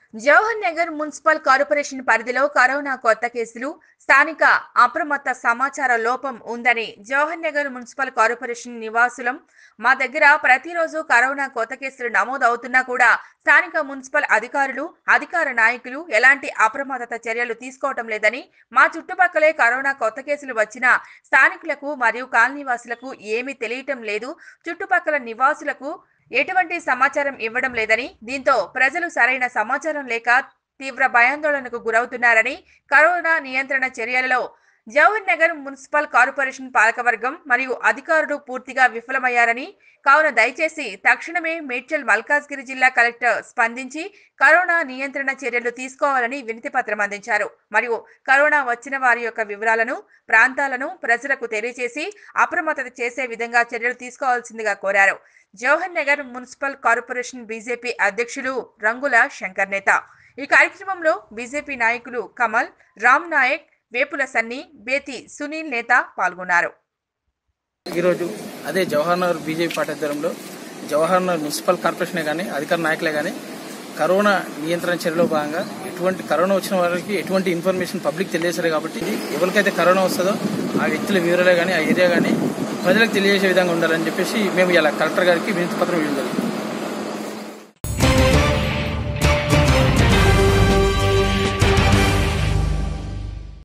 Jawahar Nagar municipal corporation పరిధిలో corona కొత్త కేసులు స్థానిక అప్రమత్త సమాచార లోపం ఉందని జవహర్ నగర్ మున్సిపల్ కార్పొరేషన్ నివాసులం మా దగ్గర ప్రతిరోజు కరోనా కొత్త కేసులు నమోదు అవుతున్నా కూడా స్థానిక మున్సిపల్ అధికారులు అధికార నాయకులు ఎలాంటి అప్రమత్తత చర్యలు తీసుకోవటం లేదని మా చుట్టుపక్కలే కరోనా కొత్త కేసులు వచ్చినా స్థానికులకు మరియు కాలనీవాసులకు ఏమీ తెలియటం లేదు చుట్టుపక్కల నివాసులకు ఎటువంటి సమాచారం ఇవ్వడం లేదని దీంతో ప్రజలు సరైన సమాచారం లేక తీవ్ర భయాందోళనకు గురవుతున్నారని కరోనా నియంత్రణ చర్యలలో జవహర్ నగర్ మున్సిపల్ కార్పొరేషన్ పాలకవర్గం మరియు అధికారులు పూర్తిగా విఫలమయ్యారని కావున దయచేసి తక్షణమే మేడ్చల్ మల్కాజ్గిరి జిల్లా కలెక్టర్ స్పందించి కరోనా నియంత్రణ చర్యలు తీసుకోవాలని వినతి పత్రం అందించారు మరియు కరోనా వచ్చిన వారి యొక్క వివరాలను ప్రాంతాలను ప్రజలకు తెలియజేసి అప్రమత్తత చేసే విధంగా చర్యలు తీసుకోవాల్సిందిగా కోరారు Jawahar Nagar municipal corporation BJP అధ్యక్షులు రంగుల శంకర్ నేత ఈ కార్యక్రమంలో బీజేపీ నాయకులు కమల్ రామ్ నాయక్ వేపుల సన్ని బేతి సునీల్ నేత పాల్గొన్నారు ఈరోజు అదే జవహర్ నగర్ బీజేపీ పార్టీ ఆధ్వర్యంలో జవహర్ నగర్ మున్సిపల్ కార్పొరేషనే కానీ అధికార నాయకులే కానీ కరోనా నియంత్రణ చర్యలో భాగంగా ఎటువంటి కరోనా వచ్చిన వారికి ఎటువంటి ఇన్ఫర్మేషన్ పబ్లిక్ తెలియజేశారు కాబట్టి ఇది ఎవరికైతే కరోనా వస్తుందో ఆ వ్యక్తుల వివరాలే కానీ ఆ ఏరియా కానీ ప్రజలకు తెలియజేసే విధంగా ఉండాలని చెప్పేసి మేము ఇలా కలెక్టర్ గారికి వినతి పత్రం ఇవ్వడం జరిగింది